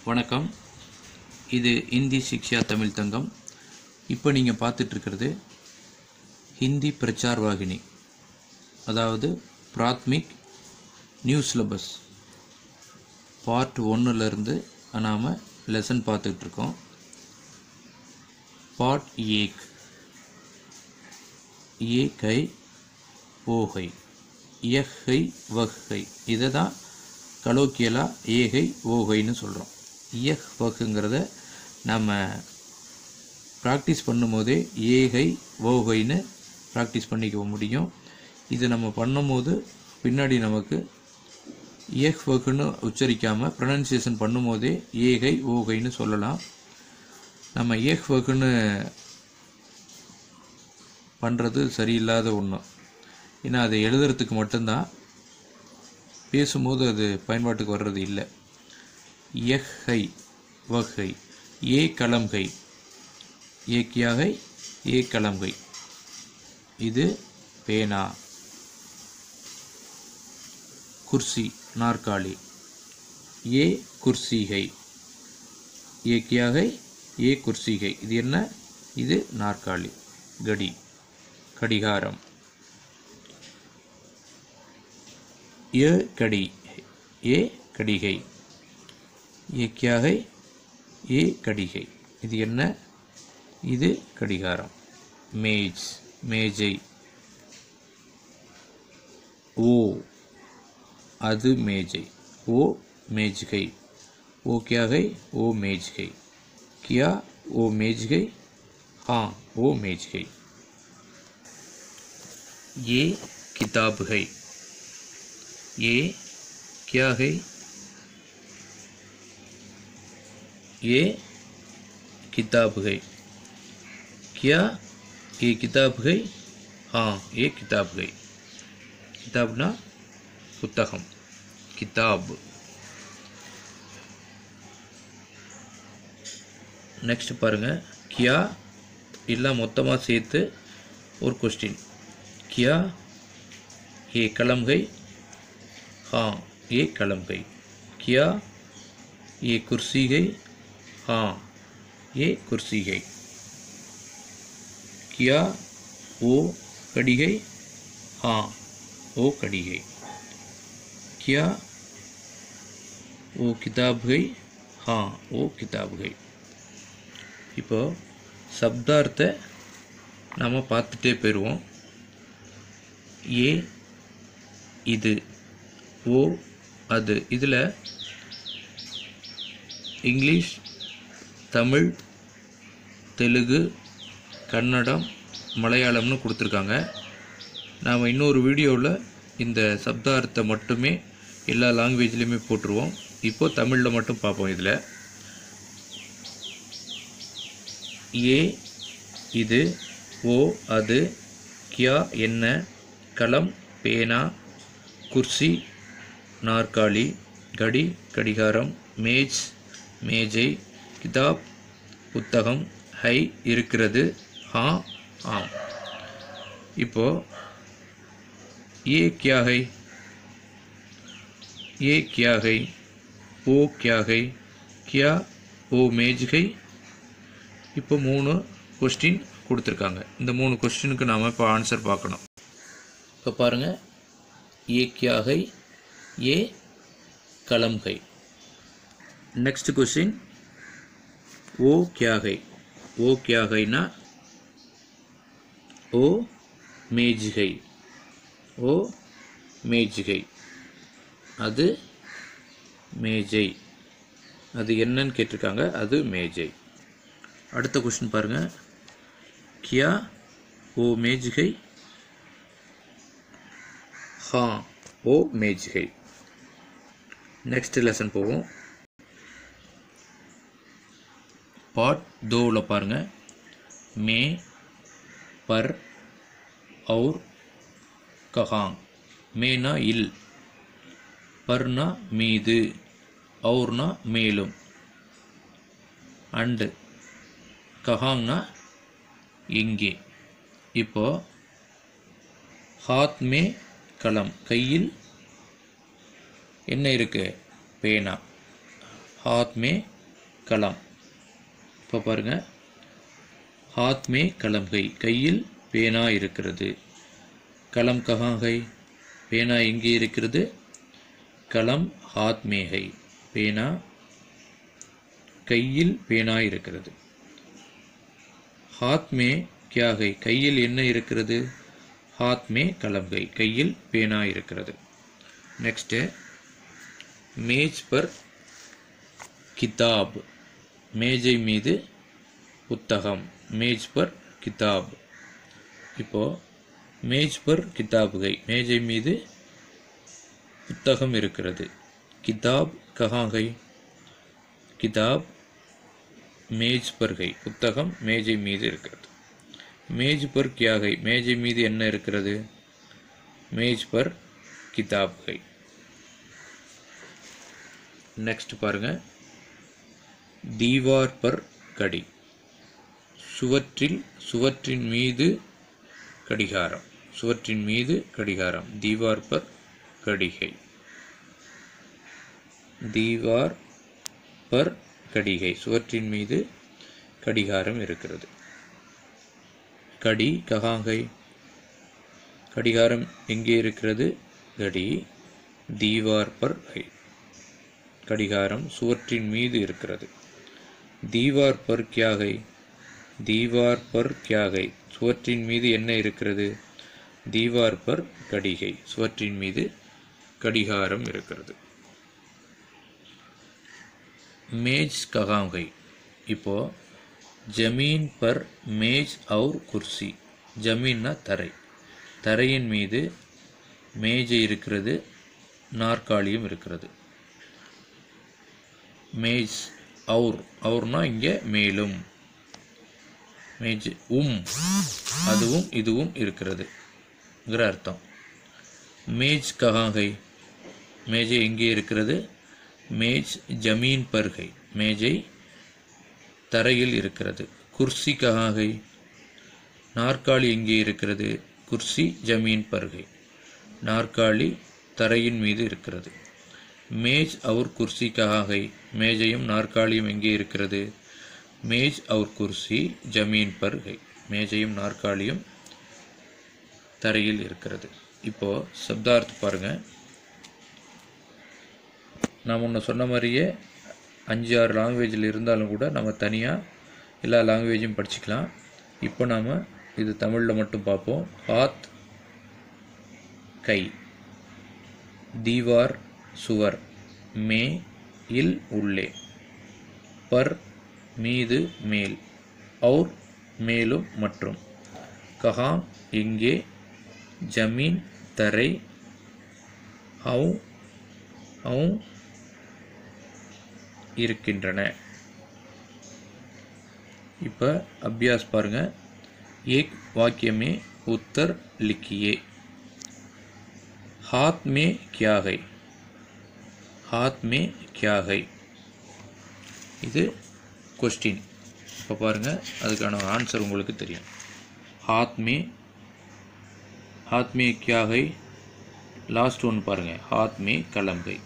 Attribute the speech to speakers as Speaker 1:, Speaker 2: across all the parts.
Speaker 1: வணக்கம் இது இந்தி சிக்ஷா தமிழ் தங்கம் இப்போ நீங்கள் பார்த்துட்ருக்கிறது ஹிந்தி பிரச்சார் வாகினி அதாவது பிராத்மிக் நியூ சிலபஸ் பார்ட் ஒன்றுலேருந்து நாம் லெசன் பார்த்துட்ருக்கோம் பார்ட் ஏக் ஏகை ஓகை எஹை வகை இதை தான் கலோக்கியலா ஏகை ஓகைன்னு சொல்கிறோம் இயஹ் வகுங்கிறத நம்ம ப்ராக்டிஸ் பண்ணும்போதே ஏகை ஓகைன்னு ப்ராக்டிஸ் பண்ணிக்க முடியும் இது நம்ம பண்ணும்போது பின்னாடி நமக்கு இயஹ் வகுன்னு உச்சரிக்காமல் ப்ரொனன்சியேஷன் பண்ணும்போதே ஏகை ஓகைன்னு சொல்லலாம் நம்ம ஏஹ் வகுன்னு பண்ணுறது சரியில்லாத ஒன்று ஏன்னா அதை எழுதுறதுக்கு மட்டும்தான் பேசும்போது அது பயன்பாட்டுக்கு வர்றது இல்லை எஹ்ஹை வகை ஏ கலம்கை ஏக்கியாகை ஏ கலம்கை இது பேனா குர்சி நாற்காலி ஏ குர்சிகை ஏக்கியாகை ஏ குர்சிகை இது என்ன இது நாற்காலி கடி கடிகாரம் ஏ கடி ஏ கடிகை ஏ क्या है ஏ கடிகை இது என்ன இது கடிகாரம் மேஜ் மேஜை ஓ அது மேஜை ஓ மேஜ்கை ஓ क्या है ஓ மேஜ்கை क्या ஓ மேஜ்கை हाँ ஓ மேஜ்கை ये किताब है ये क्या है ये किताब है क्या ये किताब है हाँ ये किताब है किताब ना புத்தகம் கிதாப் நெக்ஸ்ட் பாருங்கள் கியா எல்லாம் மொத்தமாக சேர்த்து ஒரு கொஸ்டின் क्या ये कलम गई हाँ ये कलम गई क्या ये कुर्सी गई हाँ ये कुर्सी गई क्या वो कड़ी गई हाँ वो कड़ी गई क्या वो किताब गई हाँ वो किताब गई இப்போ சப்தார்த்தை நாம் பார்த்துட்டே போயிடுவோம் ஏ இது ஓ அது இதில் இங்கிலீஷ் தமிழ் தெலுங்கு கன்னடம் மலையாளம்னு கொடுத்துருக்காங்க நாம் இன்னொரு வீடியோவில் இந்த சப்தார்த்தத்தை மட்டுமே எல்லா லாங்குவேஜ்லேயுமே போட்டுருவோம் இப்போ தமிழில் மட்டும் பார்ப்போம் இதில் ஏ இது ஓ அது கியா என்ன களம் பேனா குர்சி நாற்காலி கடி கடிகாரம் மேஜ் மேஜை கிதாப் புத்தகம் ஹை இருக்கிறது ஹா ஆம் இப்போ ஏ கியா ஹை ஏ கியா ஹை ஓ கியா ஹை கியா ஓ மேஜ் ஹை இப்போ மூணு கொஸ்டின் கொடுத்துருக்காங்க இந்த மூணு கொஸ்டினுக்கு நாம் இப்போ ஆன்சர் பார்க்கணும் இப்போ பாருங்கள் ஏ क्या है ஏ कलम है नेक्स्ट क्वेश्चन ओ क्या है ओ क्या है ना ओ मेज है ओ मेज है அது மேஜை அது என்னன்னு கேட்டிருக்காங்க அது மேஜை அடுத்த கொஸ்டின் பாருங்கள் கியா ஓ மேஜ் है हाँ वो मेज है नेक्स्ट लेसन போவோம் பார்ட் தோவில் பாருங்கள் மே பர் और கஹாங் மேனா இல் பர்னா மீது அவுர்னா மேலும் அண்டு கஹாங்னா எங்கே இப்போ ஹாத் மே கலம் கையில் என்ன இருக்கு பேனா ஹாத் மே கலம் இப்போ பாருங்க ஹாத் மே கலம் கை கையில் பேனா இருக்கிறது கலம் கஹாं கை பேனா எங்கே இருக்கிறது கலம் ஹாத் மே ஹை பேனா கையில் பேனா இருக்கிறது ஹாத் மே கியா கை கையில் என்ன இருக்கிறது ஹாத் மே கலம் கை கையில் பேனா இருக்கிறது நெக்ஸ்ட்டு மேஜ் பர் கிதாப் மேஜை மீது புத்தகம் மேஜ் பர் கிதாப் இப்போ மேஜ் பர் கிதாபுகை மேஜை மீது புத்தகம் இருக்கிறது கிதாப் கஹாகை கிதாப் மேஜ் பர் கை புத்தகம் மேஜை மீது இருக்கிறது மேஜ் பர் கியாகை மேஜை மீது என்ன இருக்கிறது மேஜ் பர் கிதாப் கை நெக்ஸ்ட் பாருங்க தீவார் பர் கடி சுவற்றில் சுவற்றின் மீது கடிகாரம் சுவற்றின் மீது கடிகாரம் தீவார் பர் கடிகை தீவார் பர் கடிகை சுவற்றின் மீது கடிகாரம் இருக்கிறது கடி ககாங்கை கடிகாரம் எங்கே இருக்கிறது கடி தீவார் பர் கை கடிகாரம் சுவற்றின் மீது இருக்கிறது தீவார் பர் கியாகை தீவார் பர் கியாகை சுவற்றின் மீது என்ன இருக்கிறது தீவார் பர் கடிகை சுவற்றின் மீது கடிகாரம் இருக்கிறது மேஜ் ககாங்கை இப்போ ஜமீன் பர் மேஜ் அவுர் குர்சி ஜமீன்னா தரை தரையின் மீது மேஜை இருக்கிறது நாற்காலியும் இருக்கிறது மேஜ் அவுர் அவுர்னா இங்கே மேலும் மேஜ் உம் அதுவும் இதுவும் இருக்கிறதுங்கிற அர்த்தம் மேஜ் ககாங்கை மேஜை எங்கே இருக்கிறது மேஜ் ஜமீன் பர்கை மேஜை தரையில் இருக்கிறது குர்சி ககாகை நாற்காலி எங்கே இருக்கிறது குர்சி ஜமீன் பர்கை நாற்காலி தரையின் மீது இருக்கிறது மேஜ் அவுர் குர்சி ககாகை மேஜையும் நாற்காலியும் எங்கே இருக்கிறது மேஜ் அவுர் குர்சி ஜமீன் பர்கை மேஜையும் நாற்காலியும் தரையில் இருக்கிறது இப்போ சப்தார்த் பாருங்க நான் முன்ன சொன்ன மாதிரியே அஞ்சு ஆறு லாங்குவேஜில் இருந்தாலும் கூட நம்ம தனியாக எல்லா லாங்குவேஜும் படிச்சுக்கலாம் இப்போ நாம் இது தமிழில் மட்டும் பார்ப்போம் ஹாத் கை தீவார் சுவர் மே இல் உள்ளே பர் மீது மேல் அவுர் மேலும் மற்றும் கஹாம் இங்கே ஜமீன் தரை ஹவு ஹவு இருக்கின்றன இப்போ அபியாஸ் பாருங்க ஏக் வாக்கியமே உத்தர் லிக்கியே हाथ में क्या है हाथ में क्या है இது கொஸ்டின் இப்போ பாருங்கள் அதுக்கான ஆன்சர் உங்களுக்கு தெரியும் ஹாத் மே ஹாத் மே கியா கை லாஸ்ட் ஒன் பாருங்கள் ஹாத் மே கலம் கை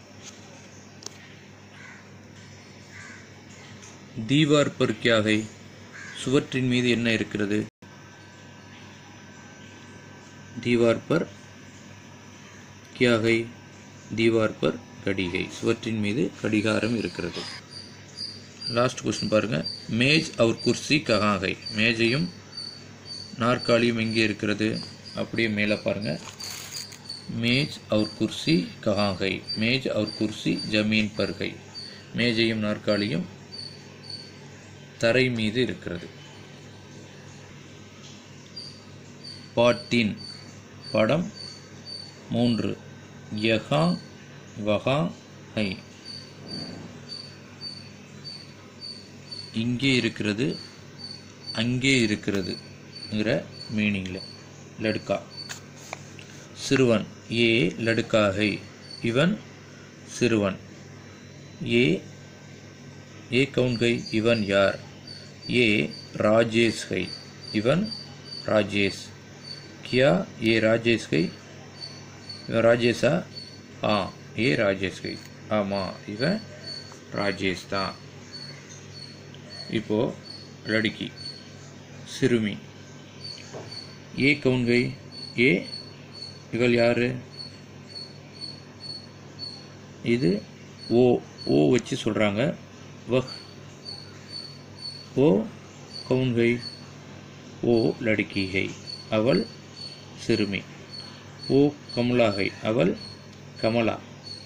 Speaker 1: தீவார் பர் கியா கை சுவற்றின் மீது என்ன இருக்கிறது தீவார் பர் கியா கை தீவார் பர் கடிகை சுவற்றின் மீது கடிகாரம் இருக்கிறது லாஸ்ட் கொஸ்டின் பாருங்க மேஜ் அவர் குர்சி ககாகை மேஜையும் நாற்காலியும் எங்கே இருக்கிறது அப்படியே மேலே பாருங்க மேஜ் அவர் குர்சி ககாகை மேஜ் அவர் குர்சி ஜமீன் பர்கை மேஜையும் நாற்காலியும் தரை மீது இருக்கிறது பாட்டின் படம் மூன்று யகா வகா ஹை இங்கே இருக்கிறது அங்கே இருக்கிறதுங்கிற மீனிங்கில் லடுக்கா சிறுவன் ஏ லடுக்கா ஹை இவன் சிறுவன் ஏ ஏ கவுன் கை இவன் யார் ஏ ராஜேஷ் கை இவன் ராஜேஷ் கியா ஏ ராஜேஷ் கை இவன் ராஜேஷா ஆ ஏ ராஜேஷ் கை ஆமாம் இவன் ராஜேஷ் தான் இப்போது லடுக்கி சிறுமி ஏ கவுன்கை ஏ இவள் யார் இது ஓ ஓ வச்சு சொல்கிறாங்க வஹ் ஓ கவுன்கை ஓ லடுக்கிகை அவள் சிறுமி ஓ கமலாகை அவள் கமலா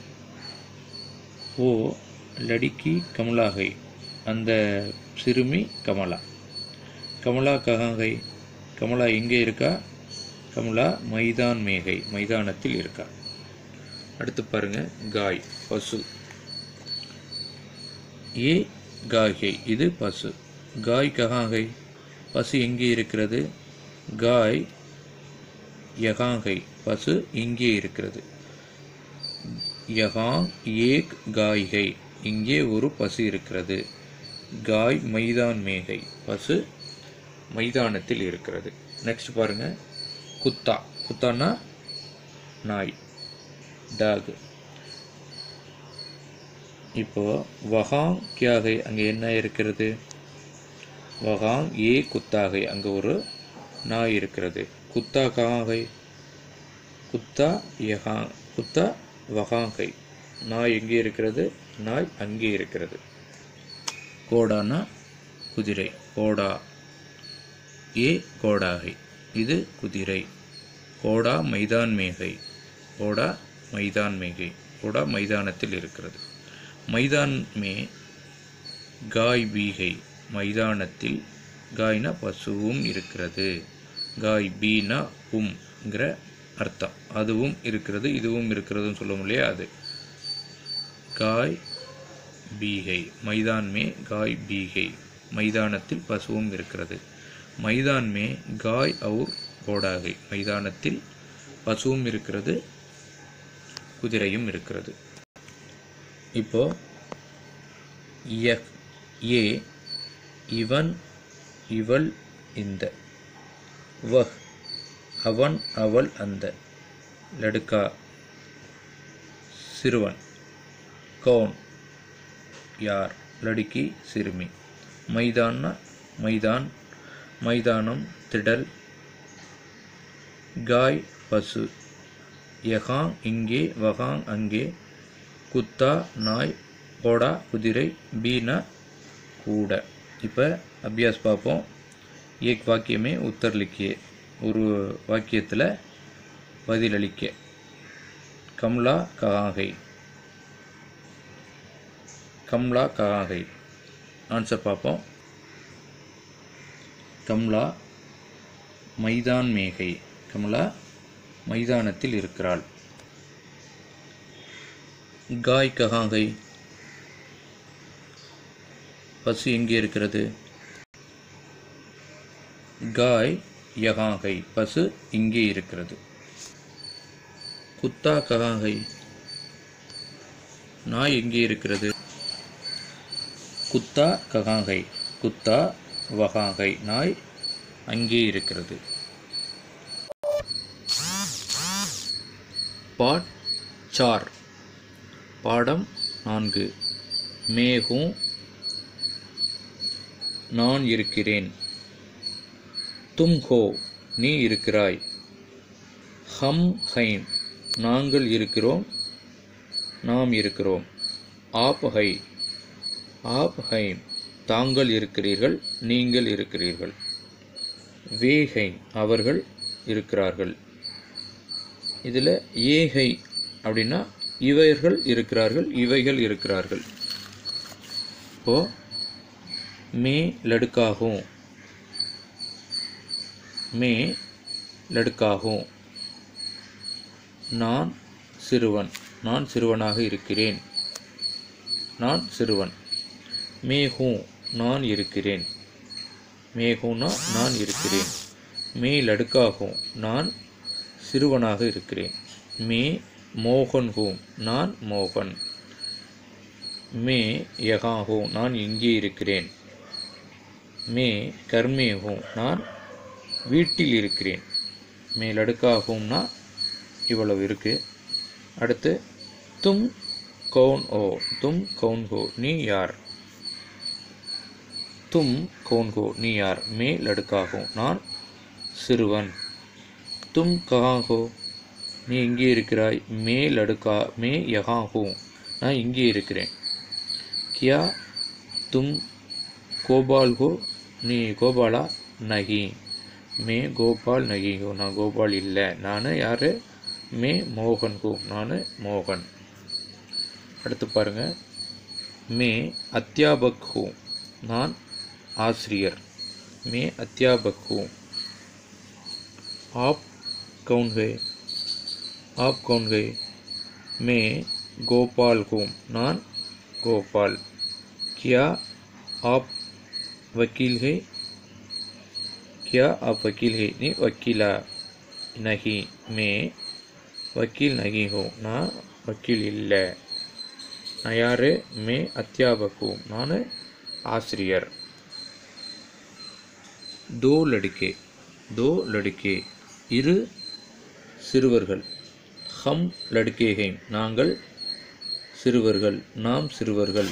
Speaker 1: ஓ லடுக்கி கமலாகை அந்த சிறுமி கமலா கமலா ககாங்கை கமலா எங்கே இருக்கா கமலா மைதான் மேகை மைதானத்தில் இருக்கா அடுத்து பாருங்க காய் பசு ஏ காய்கை இது பசு காய் ககாங்கை பசு எங்கே இருக்கிறது காய் யகாங்கை பசு இங்கே இருக்கிறது யகாங் ஏக் காய்கை இங்கே ஒரு பசு இருக்கிறது காய் மைதான் மேகை பசு மைதானத்தில் இருக்கிறது நெக்ஸ்ட் பாருங்க குத்தா குத்தானா நாய் டாக் இப்போ வகாங் கியாகை அங்கே என்ன இருக்கிறது வகாங் ஏ குத்தாகை அங்கே ஒரு நாய் இருக்கிறது குத்தா ககாங்கை குத்தா யகாங் குத்தா வகாங்கை நாய் எங்கே இருக்கிறது நாய் அங்கே இருக்கிறது கோடானா குதிரை கோடா ஏ கோடாகை இது குதிரை கோடா மைதான் மேகை கோடா மைதான் மேகை கோடா மைதானத்தில் இருக்கிறது மைதான் மே காய் பீகை மைதானத்தில் காய்னா பசுவும் இருக்கிறது காய் பீனா உம்ங்கிற அர்த்தம் அதுவும் இருக்கிறது இதுவும் இருக்கிறதுன்னு சொல்ல இல்லையா அது காய் பீகை மைதான் மே காய் பீகை மைதானத்தில் பசுவும் இருக்கிறது மைதான் மே காய் அவுர் கோடாகை மைதானத்தில் பசுவும் இருக்கிறது குதிரையும் இருக்கிறது இப்போ ய- ஏ இவன் இவள் இந்த வஹ் அவன் அவள் அந்த லடுக்கா சிறுவன் கவுன் யார் லடுக்கி சிறுமி மைதான்னா மைதான் மைதானம் திடல் காய் பசு யகாங் இங்கே வகாங் அங்கே குத்தா நாய் கோடா குதிரை பீனா கூட இப்போ அபியாஸ் பார்ப்போம் ஏக் வாக்கியமே உத்தர் லிக்கியே ஒரு வாக்கியத்தில் பதிலளிக்க கம்லா ககாகை கம்லா ககாகை ஆன்சர் பார்ப்போம் கம்லா மைதான் மேகை கமலா மைதானத்தில் இருக்கிறாள் காய் ககாங்கை பசு எங்கே இருக்கிறது காய் யகாங்கை பசு இங்கே இருக்கிறது குத்தா ககாங்கை நாய் எங்கே இருக்கிறது குத்தா ககாங்கை குத்தா வகாங்கை நாய் அங்கே இருக்கிறது பாட் சார் பாடம் நான்கு மேகும் நான் இருக்கிறேன் தும் ஹோ நீ இருக்கிறாய் ஹம் ஹைம் நாங்கள் இருக்கிறோம் நாம் இருக்கிறோம் ஆப் ஹை ஆப் ஹைம் தாங்கள் இருக்கிறீர்கள் நீங்கள் இருக்கிறீர்கள் வேகை அவர்கள் இருக்கிறார்கள் இதில் ஏகை அப்படின்னா இவர்கள் இருக்கிறார்கள் இவைகள் இருக்கிறார்கள் இப்போ மே லடுக்காகும் மே லடுக்காகும் நான் சிறுவன் நான் சிறுவனாக இருக்கிறேன் நான் சிறுவன் மேகும் நான் இருக்கிறேன் மேகும்னா நான் இருக்கிறேன் மே லடுக்காகும் நான் சிறுவனாக இருக்கிறேன் மே மோகன் ஹூம் நான் மோகன் மே யகா ஹூம் நான் இங்கே இருக்கிறேன் மே கர்மே ஹூம் நான் வீட்டில் இருக்கிறேன் மே லடுக்காகும்னா இவ்வளவு இருக்கு அடுத்து தும் கவுன் ஓ தும் கவுன் ஹோ நீ யார் தும் கவுன் ஹோ நீ யார் மே லடுக்கா ஹூ நான் சிறுவன் தும் கஹா ஹோ நீ எங்கே இருக்கிறாய் மே லடுக்கா மே யஹா ஹூ நான் இங்கே இருக்கிறேன் கியா தும் கோபால் ஹோ நீ கோபாலா நகி மே கோபால் நகி ஹோ நான் கோபால் இல்லை நான் யார் மே மோகன் ஹோ நான் மோகன் அடுத்து பாருங்க மே அத்தியாபக் ஹூ நான் ஆசிரியர் மே அத்தியாபக் ஹூ आप कौन है आप कौन है मैं गोपाल हूँ नान गोपाल क्या आप वकील है क्या आप वकील है नहीं वकीला नहीं मैं वकील नहीं हूँ ना वकील இல்லை நான் யார் மே அத்தியாபக் हूँ நான் ஆசிரியர் दो लड़के दो लड़के இரு சிறுவர்கள் ஹம் லடுக்கே ஹைம் நாங்கள் சிறுவர்கள் நாம் சிறுவர்கள்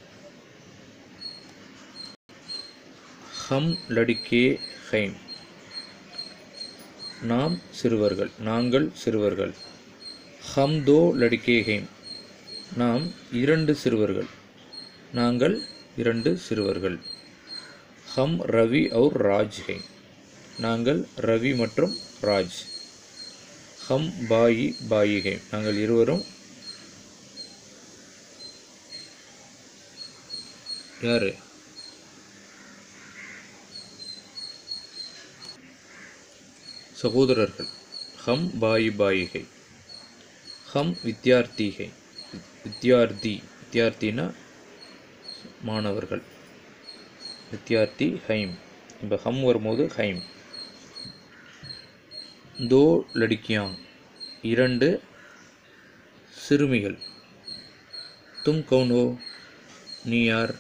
Speaker 1: ஹம் லடுக்கே ஹைம் நாம் சிறுவர்கள் நாங்கள் சிறுவர்கள் ஹம் தோ லடுக்கே ஹைம் நாம் இரண்டு சிறுவர்கள் நாங்கள் இரண்டு சிறுவர்கள் ஹம் ரவி அவுர் ராஜ் ஹைம் நாங்கள் ரவி மற்றும் ராஜ் ஹம் பாயி பாயி ஹே நாங்கள் இருவரும் யாரு சகோதரர்கள் ஹம் பாயி பாயி ஹே ஹம் வித்யார்த்தி ஹே வித்யார்த்தி வித்யார்த்தினா மாணவர்கள் வித்யார்த்தி ஹைம் இப்போ ஹம் வரும்போது ஹைம் தோ லடுக்கியாங் இரண்டு சிறுமிகள் தும் கவுன் ஹோ நீ யார்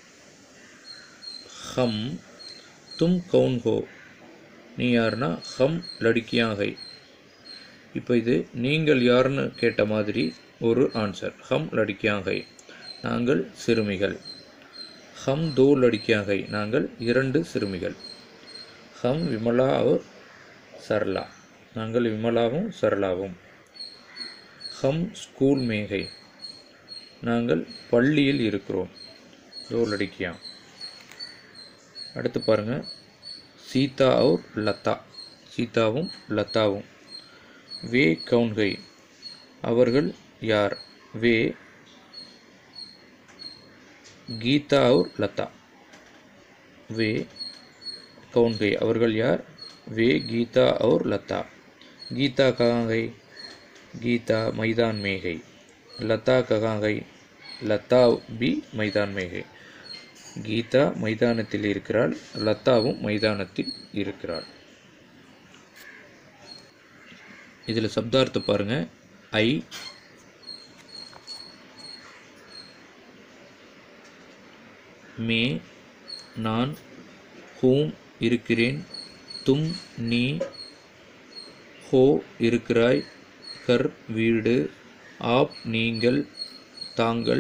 Speaker 1: ஹம் தும் கவுன் ஹோ நீ யார்னா ஹம் லடுக்கியாங் ஹை இப்போ இது நீங்கள் யாருன்னு கேட்ட மாதிரி ஒரு ஆன்சர் ஹம் லடுக்கியாங் ஹை நாங்கள் சிறுமிகள் ஹம் தோ லடுக்கியாங் ஹை நாங்கள் இரண்டு சிறுமிகள் ஹம் விமலா அவர் சரளா நாங்கள் விமலாவும் சரளாவும் ஹம் ஸ்கூல் மேகை நாங்கள் பள்ளியில் இருக்கிறோம் தோ லடுக்கியா அடுத்து பாருங்க சீதா அவுர் லதா சீதாவும் லதாவும் வே கவுன்கை அவர்கள் யார் வே கீதா அவுர் லதா வே கவுன்கை அவர்கள் யார் वे गीता और लता गीता कहाँ गई गीता मैदान में गई लता कहाँ गई லதா பி மைதான் மேகை கீதா மைதானத்தில் இருக்கிறாள் லதாவும் மைதானத்தில் இருக்கிறாள் இதில் சப்தார்த்தம் பாருங்க ஐ மே நான் ஹூம் இருக்கிறேன் தும் நீ ஹோ இருக்கிறாய் கர் வீடு ஆப் நீங்கள் தாங்கள்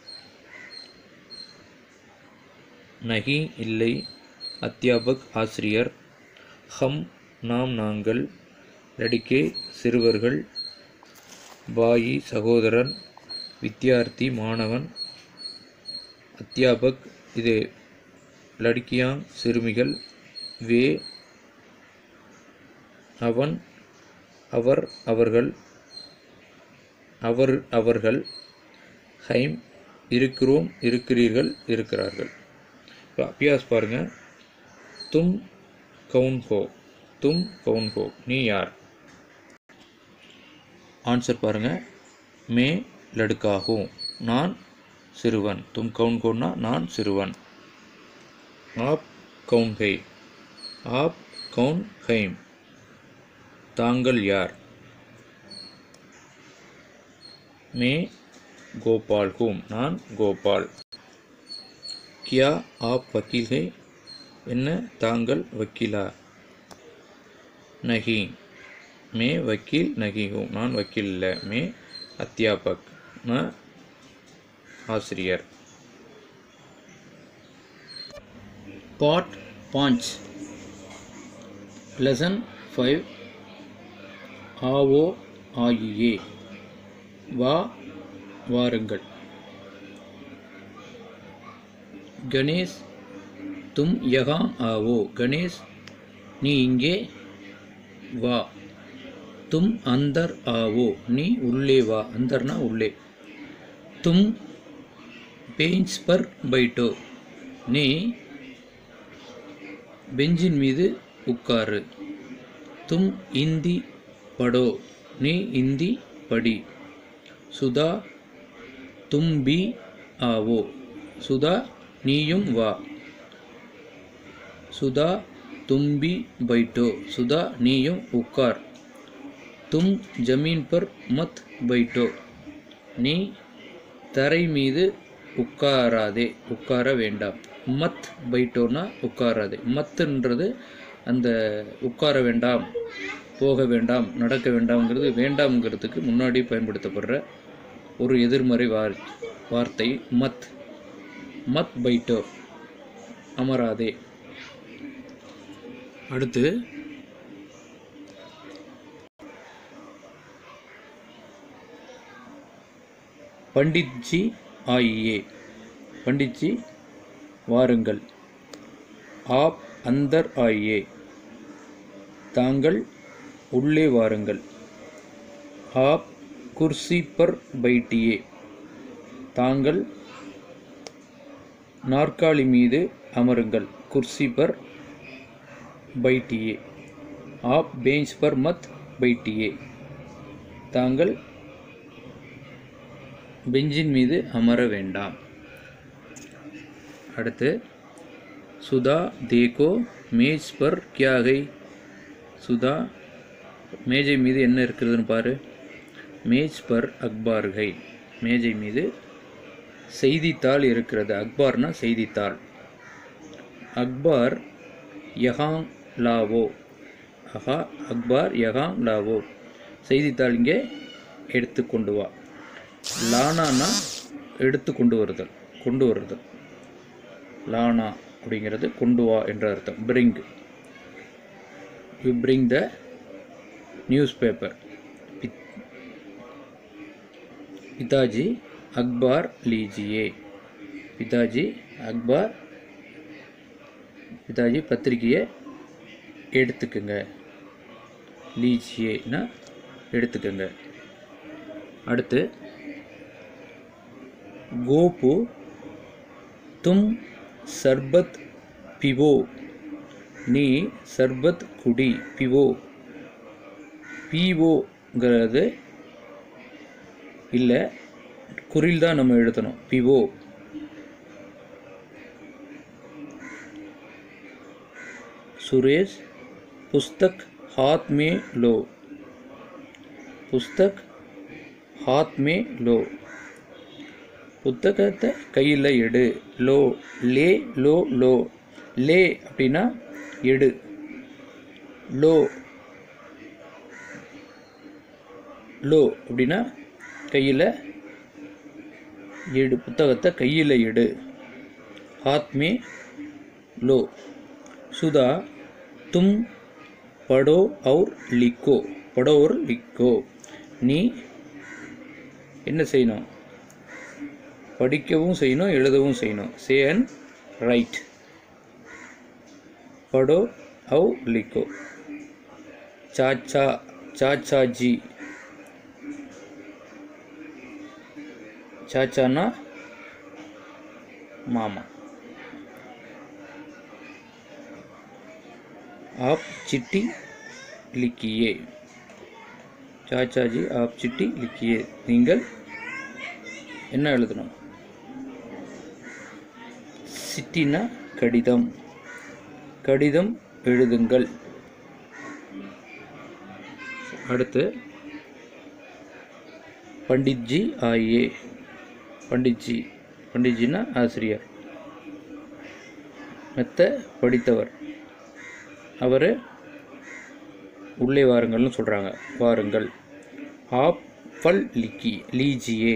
Speaker 1: நகி இல்லை அத்தியாபக் ஆசிரியர் ஹம் நாம் நாங்கள் லடிக்கே சிறுவர்கள் பாயி சகோதரன் வித்யார்த்தி மாணவன் அத்தியாபக் இது லடுக்கியாங் சிறுமிகள் வே அவன் அவர் அவர்கள் அவர் அவர்கள் ஹைம் இருக்கிறோம் இருக்கிறீர்கள் இருக்கிறார்கள் இப்போ அபியாஸ் பாருங்க தும் கவுன் ஹோ தும் கவுன் ஹோ நீ யார் ஆன்சர் பாருங்க மே லடுக்காஹூ நான் சிறுவன் தும் கவுன் கோன்னா நான் சிறுவன் ஆப் கவுன் ஹை ஆப் கவுன் ஹைம் தாங்கள் யார் மே கோபால் ஹூம் நான் கோபால் கியா ஆப் வக்கீல் ஹை என்ன தாங்கள் வக்கீலா நகி மே வக்கீல் நகி ஹூம் நான் வக்கீல் இல்லை மே அத்தியாபக் நான் ஆசிரியர்
Speaker 2: Part Punch Lesson 5 ஆவோ ஆயியே வா வாருங்கள் கணேஷ் தும் யகாம் ஆவோ கணேஷ் நீ இங்கே வா தும் அந்தர் ஆவோ நீ உள்ளே வா அந்தர்னா உள்ளே தும் பெஞ்ச் பர் பைட்டோ நீ பெஞ்சின் மீது உட்காரு தும் இந்தி படோ நீ இந்தி படி சுதா தும் பி ஆவோ சுதா நீயும் வா சுதா தும்பி பைட்டோ சுதா நீயும் உட்கார் தும் ஜமீன் பர் மத் பைட்டோ நீ தரை மீது உட்காராதே உட்கார வேண்டாம் மத் பைட்டோனா உட்காராதே மத்துன்றது அந்த உட்கார வேண்டாம் போக வேண்டாம் நடக்க வேண்டாம்ங்கிறது வேண்டாம்ங்கிறதுக்கு முன்னாடி பயன்படுத்தப்படுற ஒரு எதிர்மறை வார் வார்த்தை மத் மத் பைட்டோ அமராதே அடுத்து பண்டிட்ஜி ஆயியே பண்டிட்ஜி வாருங்கள் ஆப் அந்தர் ஆயியே தாங்கள் உள்ளே வாருங்கள் ஆப் குர்சி பர் பைட்டியே தாங்கள் நாற்காலி மீது அமருங்கள் குர்சி பர் பைட்டியே ஆப் பெஞ்ச் பர் மத் பைட்டியே தாங்கள் பெஞ்சின் மீது அமர வேண்டாம் அடுத்து சுதா தேகோ மேஜ் பர் கியா கை சுதா மேஜை மீது என்ன இருக்கிறதுன்னு பாரு மேஜ் பர் அக்பார் கை மேஜை மீது செய்தித்தாள் இருக்கிறது அக்பார்னா செய்தித்தாள் அக்பார் யஹாங் லாவோ அஹா அக்பார் யஹாங் லாவோ செய்தித்தாள் இங்கே எடுத்து கொண்டு வா லானானா எடுத்து கொண்டு வருதல் கொண்டு வருதல் லானா அப்படிங்கிறது கொண்டு வா என்ற அர்த்தம் bring you bring the newspaper பிதாஜி அக்பார் லீஜியே பிதாஜி அக்பார் பிதாஜி பத்திரிகையை எடுத்துக்குங்க லீஜியேனா எடுத்துக்கங்க அடுத்து கோபு தும் சர்பத் பிவோ நீ சர்பத் குடி பிவோ பிவோங்கிறது இல்லை குறில் தான் நம்ம எழுதணும் பிவோ சுரேஷ் புஸ்தக் ஹாத் மே லோ புஸ்தக் ஹாத் மே லோ புத்தகத்தை கையில் எடு லோ லே லோ லோ லே அப்படின்னா எடு லோ லோ அப்படின்னா கையில் எடு புத்தகத்தை கையில் எடு ஹாத் மே லோ சுதா தும் படோ அவுர் லிக்கோ படோ और லிக்கோ நீ என்ன செய்யணும் படிக்கவும் செய்யணும் எழுதவும் செய்யணும் சே அண்ட் ரைட் படோ அவு லிக்கோ சாச்சா சாச்சா ஜி சாச்சானா மாமா आप चिट्ठी लिखिए சாச்சா ஜி ஆப் சிட்டி லிக்கியே நீங்கள் என்ன எழுதணும் சிட்டினா கடிதம் கடிதம் எழுதுங்கள் அடுத்து பண்டிட்ஜி ஆயே பண்டிட்ஜி பண்டிட்ஜினா ஆசிரியர் மெத்த படித்தவர் அவர் உள்ளே வாருங்கள்னு சொல்கிறாங்க வாருங்கள் ஆப் ஃபல் லிக்கி லீஜியே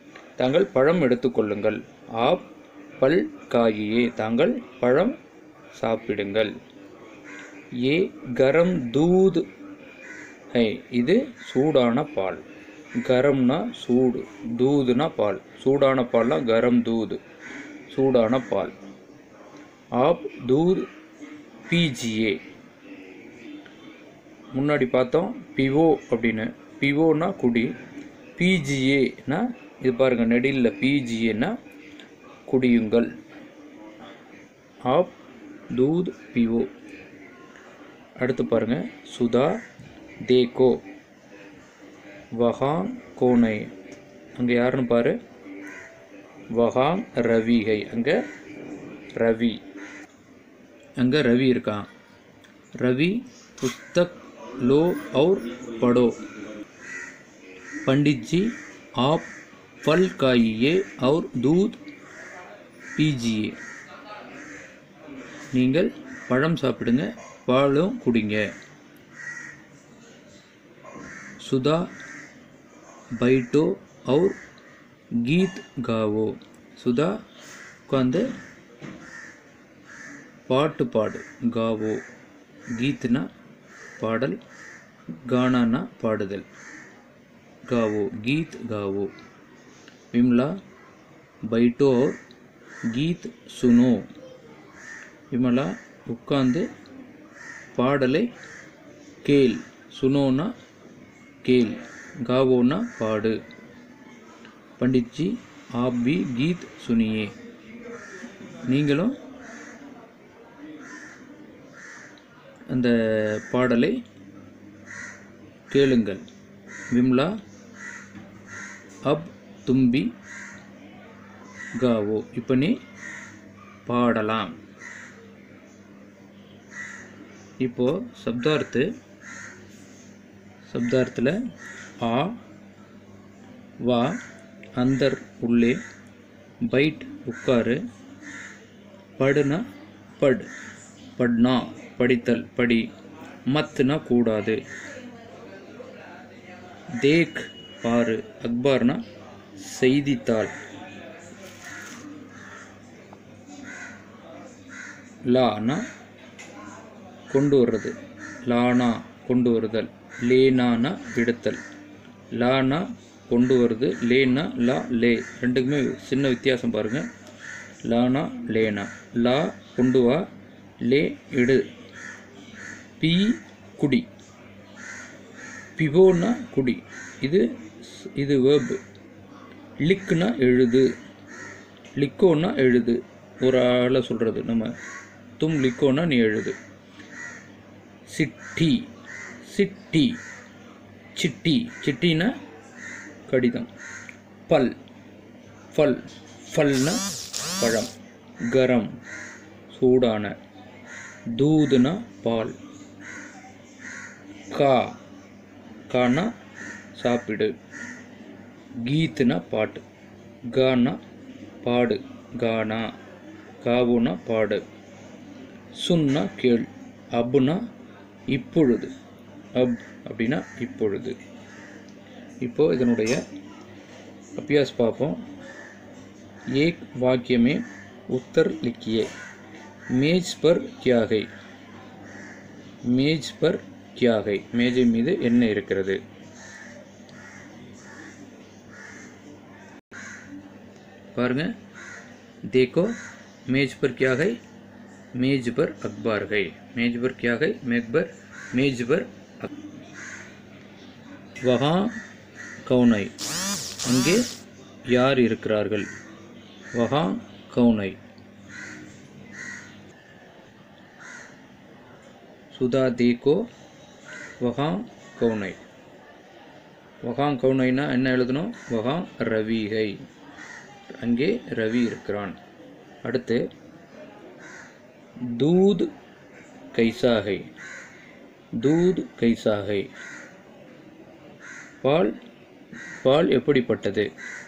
Speaker 2: தாங்கள் பழம் எடுத்துக்கொள்ளுங்கள் ஆப் பல் காயியே தாங்கள் பழம் சாப்பிடுங்கள் ஏ கரம் தூத் ஹை இது சூடான பால் கரம்னா சூடு தூதுனா பால் சூடான பால்னா கரம் தூது சூடான பால் ஆப் தூத் பிஜிஏ முன்னாடி பார்த்தோம் பிவோ அப்படின்னு பிவோனா குடி பிஜிஏனா இது பாருங்க நெடிலில் பிஜிஏனா குடியுங்கள் ஆப் தூத் பிவோ அடுத்து பாருங்க சுதா தேகோ வஹாங் கோனை அங்கே யாருன்னு பாரு வஹாங் ரவிகை அங்கே ரவி அங்கே ரவி இருக்கான் रवि पुस्तक लो और पढ़ो पंडित जी आप फल खाइए और दूध पीजिए நீங்கள் பழம் சாப்பிடுங்க பாலும் குடிங்க சுதா பைட்டோ और கீத் காவோ சுதா உட்காந்து பாட்டு பாடு காவோ கீத்னா பாடல் கானானா பாடுதல் காவோ கீத் காவோ விம்லா பைட்டோ और கீத் சுனோ விமலா உட்கார்ந்து பாடலை கேள் சுனோனா கேள் காவோனா பாடு பண்டித் ஜி ஆப் பி கீத் சுனியே நீங்களும் அந்த பாடலை கேளுங்கள் விம்லா அப் தும்பி காவோ இப்போ நீ பாடலாம் இப்போ சப்தார்த்து சப்தார்த்தில் ஆ வா அந்தர் உள்ளே பைட் உட்காரு படுனா பட் பட்னா படித்தல் படி மத்னா கூடாது தேக் பாரு அக்பார்னா செய்தித்தாள் லானா கொண்டு வர்றது லானா கொண்டு வருதல் லேனானா விடுத்தல் லானா கொண்டு வருது லேனா லா லே ரெண்டுக்குமே சின்ன வித்தியாசம் பாருங்க லானா லேனா லா கொண்டு வா லே இடு பி குடி பிவோனா குடி இது இது வேர்பு லிக்குனா எழுது லிக்கோனா எழுது ஒரு ஆளை சொல்கிறது நம்ம தும் லிக்கோனா நீ எழுது சிட்டி சிட்டி சிட்டி சிட்டினா கடிதம் பல் ஃபல் ஃபல்னா பழம் கரம் சூடான தூதுனா பால் கா கானா சாப்பிடு கீத்துனா பாட்டு கானா பாடு கானா காவுனா பாடு சுன்னா கேள் அப்புனா இப்பொழுது அப் அப்படின்னா இப்பொழுது இப்போ இதனுடைய அபியாஸ் பார்ப்போம் ஏக் வாக்கியமே உத்தர் लिखिए மேஜ் பர் क्या है மேஜ் பர் क्या है மேஜை மீது என்ன இருக்கிறது பாருங்க देखो मेज पर क्या है मेज पर अखबार है मेज पर क्या है मेज पर मेज पर अख- वहाँ कौन है அங்கே யார் இருக்கிறார்கள் வஹா கவுனை சுதா தேக்கோ வஹா கவுனை வஹா கவுனைனா என்ன எழுதணும் வஹா ரவிகை அங்கே ரவி இருக்கிறான் அடுத்து दूध कैसा है दूध कैसा है பால் பால் எப்படிப்பட்டது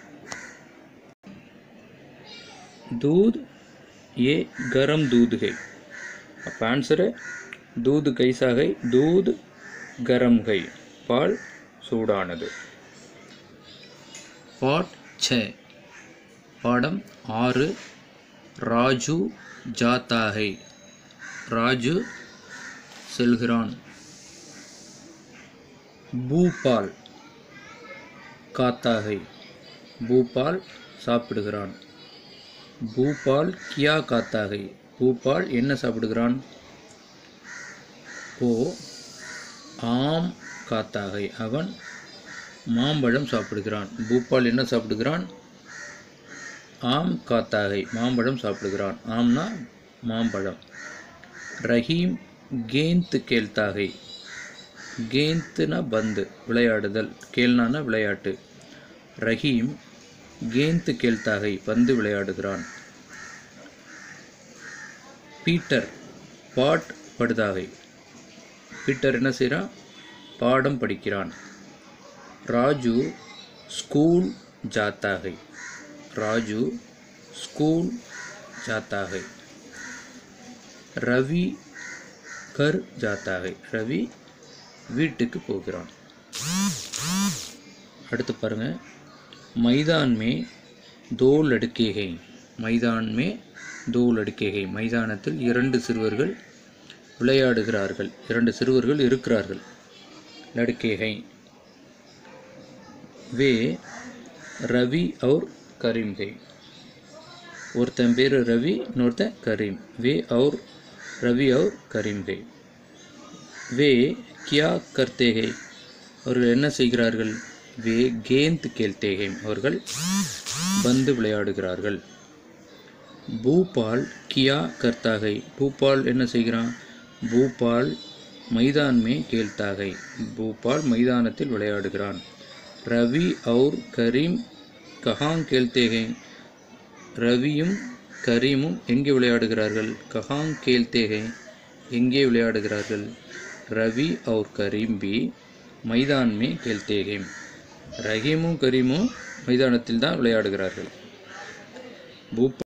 Speaker 2: दूध ये गरम दूध है அப்போ ஆன்சரு दूध कैसा है दूध गरम है பால் சூடானது பாட் छः பாடம் ஆறு ராஜு ஜாத்தா है ராஜு செல்கிறான் பூபால் காத்தாகை பூபால் சாப்பிடுகிறான் பூபால் கியா காத்தாகை பூபால் என்ன சாப்பிடுகிறான் ஓ ஆம் காத்தாகை அவன் மாம்பழம் சாப்பிடுகிறான் பூபால் என்ன சாப்பிடுகிறான் ஆம் காத்தாகை மாம்பழம் சாப்பிடுகிறான் ஆம்னா மாம்பழம் ரஹீம் கேந்த் கேல்தாகை கேந்த்னா பந்து விளையாடுதல் கேல்னானா விளையாட்டு ரஹீம் கேந்த் கேல்தாகை பந்து விளையாடுகிறான் பீட்டர் பாட் படுதாகை பீட்டர் என்ன செய்கிறான் பாடம் படிக்கிறான் ராஜு ஸ்கூல் ஜாத்தாகை ராஜு ஸ்கூல் ஜாத்தாகை ரவி கர் ஜாத்தாகை ரவி வீட்டுக்கு போகிறான் அடுத்து பாருங்க மைதான் மே தோ லடுக்கேகை மைதான் மே தோ லடுக்கேகை மைதானத்தில் இரண்டு சிறுவர்கள் விளையாடுகிறார்கள் இரண்டு சிறுவர்கள் இருக்கிறார்கள் லடுக்கேகை வே ரவி और கரீம் கை ஒருத்தன் பேர் ரவி இன்னொருத்தன் கரீம் வே और ரவி और கரீம் கை வே கியா கர்த்தே ஹை அவர்கள் என்ன செய்கிறார்கள் வே கேந்த் கேல்தே ஹை அவர்கள் பந்து விளையாடுகிறார்கள் பூபால் கியா கர்த்தாகை பூபால் என்ன செய்கிறான் பூபால் மைதான் மே கேல்தாகை பூபால் மைதானத்தில் விளையாடுகிறான் ரவி और கரீம் கஹாங் கேல்தேகை ரவியும் கரீமும் எங்கே விளையாடுகிறார்கள் கஹாங் கேல்தேகை எங்கே விளையாடுகிறார்கள் ரவி और கரீம் பி மைதான் மே கேல்தேகை ரஹீமும் கரீமும் மைதானத்தில் தான் விளையாடுகிறார்கள் பூப்